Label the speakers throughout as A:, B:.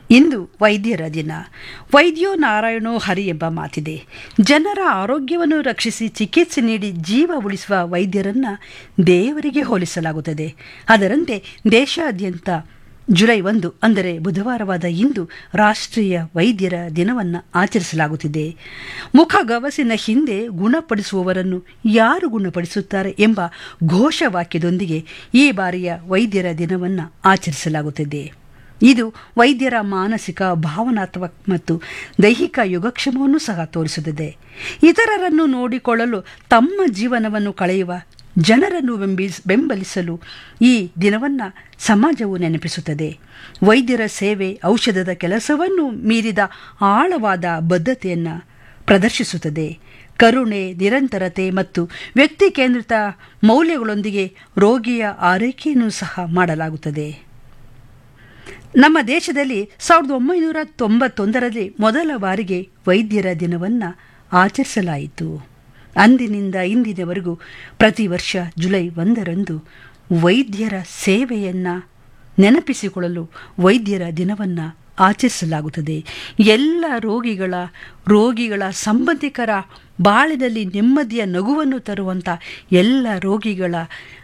A: ಇಂದು ವೈದ್ಯರ ದಿನ ವೈದ್ಯೋ ನಾರಾಯಣೋ ಹರಿ ಎಂಬ ಮಾತಿದೆ ಜನರ ಆರೋಗ್ಯವನ್ನು ರಕ್ಷಿಸಿ ಚಿಕಿತ್ಸೆ ನೀಡಿ ಜೀವ ಉಳಿಸುವ ವೈದ್ಯರನ್ನು ದೇವರಿಗೆ ಹೋಲಿಸಲಾಗುತ್ತದೆ ಅದರಂತೆ ದೇಶಾದ್ಯಂತ ಜುಲೈ ಒಂದು ಅಂದರೆ ಬುಧವಾರವಾದ ಇಂದು ರಾಷ್ಟ್ರೀಯ ವೈದ್ಯರ ದಿನವನ್ನು ಆಚರಿಸಲಾಗುತ್ತಿದೆ ಮುಖಗವಸಿನ ಹಿಂದೆ ಗುಣಪಡಿಸುವವರನ್ನು ಯಾರು ಗುಣಪಡಿಸುತ್ತಾರೆ ಎಂಬ ಘೋಷವಾಕ್ಯದೊಂದಿಗೆ ಈ ಬಾರಿಯ ವೈದ್ಯರ ದಿನವನ್ನು ಆಚರಿಸಲಾಗುತ್ತಿದೆ ಇದು ವೈದ್ಯರ ಮಾನಸಿಕ ಭಾವನಾತ್ಮಕ ಮತ್ತು ದೈಹಿಕ ಯೋಗಕ್ಷೇಮವನ್ನು ಸಹ ತೋರಿಸುತ್ತದೆ ಇತರರನ್ನು ನೋಡಿಕೊಳ್ಳಲು ತಮ್ಮ ಜೀವನವನ್ನು ಕಳೆಯುವ ಜನರನ್ನು ಬೆಂಬಿಸ್ ಬೆಂಬಲಿಸಲು ಈ ದಿನವನ್ನು ಸಮಾಜವು ನೆನಪಿಸುತ್ತದೆ ವೈದ್ಯರ ಸೇವೆ ಔಷಧದ ಕೆಲಸವನ್ನು ಮೀರಿದ ಆಳವಾದ ಬದ್ಧತೆಯನ್ನು ಪ್ರದರ್ಶಿಸುತ್ತದೆ ಕರುಣೆ ನಿರಂತರತೆ ಮತ್ತು ವ್ಯಕ್ತಿ ಕೇಂದ್ರಿತ ಮೌಲ್ಯಗಳೊಂದಿಗೆ ರೋಗಿಯ ಆರೈಕೆಯನ್ನು ಸಹ ಮಾಡಲಾಗುತ್ತದೆ ನಮ್ಮ ದೇಶದಲ್ಲಿ ಸಾವಿರದ ಒಂಬೈನೂರ ತೊಂಬತ್ತೊಂದರಲ್ಲಿ ಮೊದಲ ಬಾರಿಗೆ ವೈದ್ಯರ ದಿನವನ್ನು ಆಚರಿಸಲಾಯಿತು ಅಂದಿನಿಂದ ಇಂದಿನವರೆಗೂ ಪ್ರತಿ ವರ್ಷ ಜುಲೈ ಒಂದರಂದು ವೈದ್ಯರ ಸೇವೆಯನ್ನು ನೆನಪಿಸಿಕೊಳ್ಳಲು ವೈದ್ಯರ ದಿನವನ್ನು ಆಚರಿಸಲಾಗುತ್ತದೆ ಎಲ್ಲ ರೋಗಿಗಳ ರೋಗಿಗಳ ಸಂಬಂಧಿಕರ ಬಾಳಿನಲ್ಲಿ ನೆಮ್ಮದಿಯ ನಗುವನ್ನು ತರುವಂಥ ಎಲ್ಲ ರೋಗಿಗಳ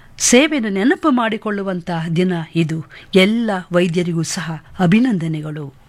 A: ಸೇವೆಯನ್ನು ನೆನಪು ಮಾಡಿಕೊಳ್ಳುವಂತಹ ದಿನ ಇದು ಎಲ್ಲ ವೈದ್ಯರಿಗೂ ಸಹ ಅಭಿನಂದನೆಗಳು